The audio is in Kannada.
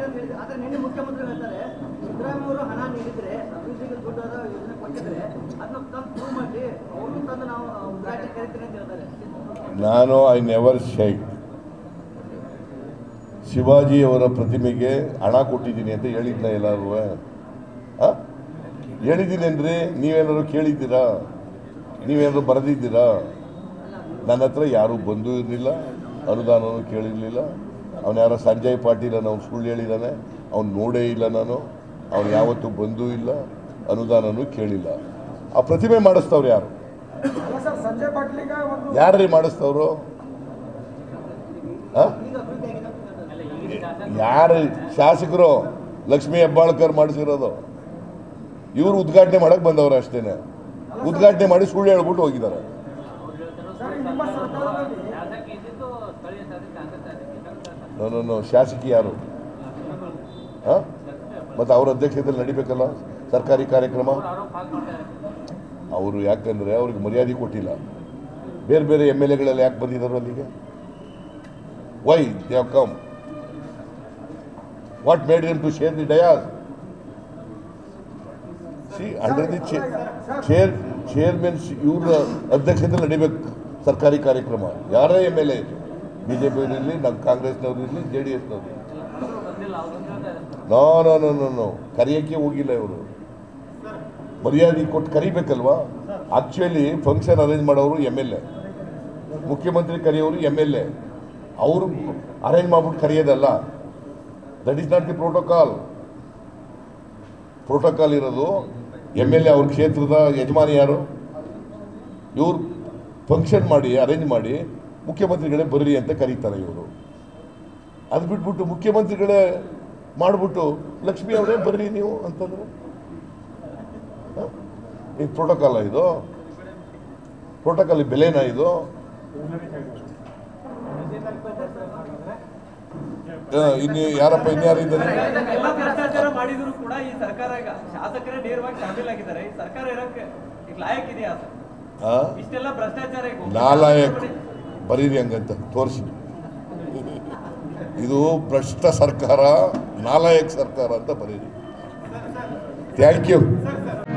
ಅಂತ ಹೇಳಿದ್ರು ಆದ್ರೆ ನಿನ್ನೆ ಮುಖ್ಯಮಂತ್ರಿ ಹೇಳ್ತಾರೆ ಸಿದ್ದರಾಮಯ್ಯ ಅವರು ಹಣ ನೀಡಿದ್ರೆ ಅಭಿವೃದ್ಧಿಗೆ ದುಡ್ಡಾದ ಯೋಜನೆ ಕೊಟ್ಟಿದ್ರೆ ಅದನ್ನ ತಂದು ಪ್ರೂವ್ ಮಾಡಿ ಅವರು ತಂದು ನಾವು ಉದ್ಘಾಟನೆ ಕರಿತೀನಿ ಅಂತ ಹೇಳ್ತಾರೆ ನಾನು ಐ ನೆವರ್ ಶೈಡ್ ಶಿವಾಜಿ ಅವರ ಪ್ರತಿಮೆಗೆ ಹಣ ಕೊಟ್ಟಿದ್ದೀನಿ ಅಂತ ಹೇಳಿದ್ನ ಎಲ್ಲರೂ ಹೇಳಿದ್ದೀನಿ ಅಂದರೆ ನೀವೇನಾದ್ರು ಕೇಳಿದ್ದೀರಾ ನೀವೇನಾದ್ರು ಬರೆದಿದ್ದೀರಾ ನನ್ನ ಹತ್ರ ಯಾರೂ ಬಂದೂ ಇರಲಿಲ್ಲ ಅನುದಾನನೂ ಕೇಳಿರಲಿಲ್ಲ ಅವನು ಯಾರೋ ಸಂಜಯ್ ಪಾಟೀಲ್ ಅನ್ನೋ ಅವ್ನು ಸುಳ್ಳು ಹೇಳಿದ್ದಾನೆ ಅವ್ನು ನೋಡೇ ಇಲ್ಲ ನಾನು ಅವನು ಯಾವತ್ತೂ ಬಂದೂ ಇಲ್ಲ ಅನುದಾನನೂ ಕೇಳಿಲ್ಲ ಆ ಪ್ರತಿಮೆ ಮಾಡಿಸ್ತವ್ರು ಯಾರು ಅಲ್ಲ ಸರ್ ಸಂಜಯ್ ಪಾಟೀಲಿಗ ಒಂದು ಯಾರ್ರೀ ಮಾಡಿಸ್ತವ್ರು ಆ? ಈಗ ಅಭಿವೃದ್ಧಿ ಆಗಿದೆ ಅಂತ ಹೇಳ್ತಾರೆ ಯಾರು ಶಾಸಕರು ಲಕ್ಷ್ಮೀ ಹೆಬ್ಬಾಳ್ಕರ್ ಮಾಡಿಸಿರೋದು ಇವರು ಉದ್ಘಾಟನೆ ಮಾಡಕ್ ಬಂದವ್ರು ಅಷ್ಟೇನೆ ಉದ್ಘಾಟನೆ ಮಾಡಿ ಸುಳ್ಳು ಹೇಳ್ಬಿಟ್ಟು ಹೋಗಿದ್ದಾರೆ ಸರ್ ನಿಮ್ಮ ಸರ್ಕಾರದಲ್ಲಿ ನೋ, ನೋ, ನೋ, ಶಾಸಕಿ ಯಾರು ಆ? ಮತ್ತೆ ಅವ್ರ ಅಧ್ಯಕ್ಷತೆಯಲ್ಲಿ ನಡಿಬೇಕಲ್ಲ ಸರ್ಕಾರಿ ಕಾರ್ಯಕ್ರಮ ಅವರು ಯಾಕಂದ್ರೆ ಅವ್ರಿಗೆ ಮರ್ಯಾದೆ ಕೊಟ್ಟಿಲ್ಲ ಬೇರೆ ಬೇರೆ ಎಮ್ ಎಲ್ ಎಗಳೆಲ್ಲ ಯಾಕೆ ಬಂದಿದ್ದಾರೆ ಅಲ್ಲಿಗೆ why they have come what made him to share the dais see under the chair chairman ಇವ್ರ ಅಧ್ಯಕ್ಷತೆಯಲ್ಲಿ ನಡಿಬೇಕು ಸರ್ಕಾರಿ ಕಾರ್ಯಕ್ರಮ ಯಾರೇ M L A B J P ಇರಲಿ ನಮ್ಮ ಕಾಂಗ್ರೆಸ್ನವ್ರು ಇರಲಿ ಜೆ ಡಿ ಎಸ್ನವ್ರು no no no no no ಕರೆಯೋಕ್ಕೆ ಹೋಗಿಲ್ಲ ಇವರು ಮರ್ಯಾದೆ ಕೊಟ್ಟು ಕರಿಬೇಕಲ್ವಾ ಆಕ್ಚುಲಿ ಫಂಕ್ಷನ್ ಅರೇಂಜ್ ಮಾಡೋರು ಎಮ್ ಎಲ್ ಎ ಮುಖ್ಯಮಂತ್ರಿ ಕರೆಯೋರು ಎಮ್ ಎಲ್ ಎ ಅವರು ಅರೇಂಜ್ ಮಾಡ್ಬಿಟ್ಟು ಕರೆಯೋದಲ್ಲ that is not the protocol protocol ಇರೋದು ಎಮ್ ಎಲ್ ಎ ಅವ್ರ ಕ್ಷೇತ್ರದ ಯಜಮಾನಿ ಯಾರು ಇವ್ರು ಫಂಕ್ಷನ್ ಮಾಡಿ ಅರೇಂಜ್ ಮಾಡಿ ಮುಖ್ಯಮಂತ್ರಿಗಳೇ ಬರ್ರಿ ಅಂತ ಕರೀತಾರೆ ಇವರು ಅದು ಬಿಟ್ಬಿಟ್ಟು ಮುಖ್ಯಮಂತ್ರಿಗಳೇ ಮಾಡಿಬಿಟ್ಟು ಲಕ್ಷ್ಮಿ ಅವರೇ ಬರ್ರಿ ನೀವು ಅಂತಂದ್ರೆ ಹ? ಇದು ಪ್ರೋಟೋಕಾಲ ಇದು ಪ್ರೋಟೋಕಾಲ್ ಬೆಲೆನಾ ಇದು ಆ, ಇನ್ನು ಯಾರಪ್ಪ ಇನ್ಯಾರು ಇದ್ದಾರೆ ಎಲ್ಲ ಭ್ರಷ್ಟಾಚಾರ ಮಾಡಿದ್ರು ಕೂಡ ಈ ಸರ್ಕಾರ ಈಗ ಶಾಸಕರೇ ನೇರವಾಗಿ ಶಾಮೀಲಾಗಿದ್ದಾರೆ ಈ ಸರ್ಕಾರ ಇರಕ್ಕೆ ಈಗ ಲಾಯಕ್ ಇದೆಯಾ ಸರ್ ಆ? ಇಷ್ಟೆಲ್ಲ ಭ್ರಷ್ಟಾಚಾರ ಈಗ ಒಬ್ಬ ನಾಲಾಯಕ್ ಶಾಸಕರು ಬರೀರಿ ಹಂಗಂತ ತೋರಿಸಿ ಇದು ಭ್ರಷ್ಟ ಸರ್ಕಾರ ನಾಲಾಯಕ್ ಸರ್ಕಾರ ಅಂತ ಬರೀರಿ ಥ್ಯಾಂಕ್ ಯು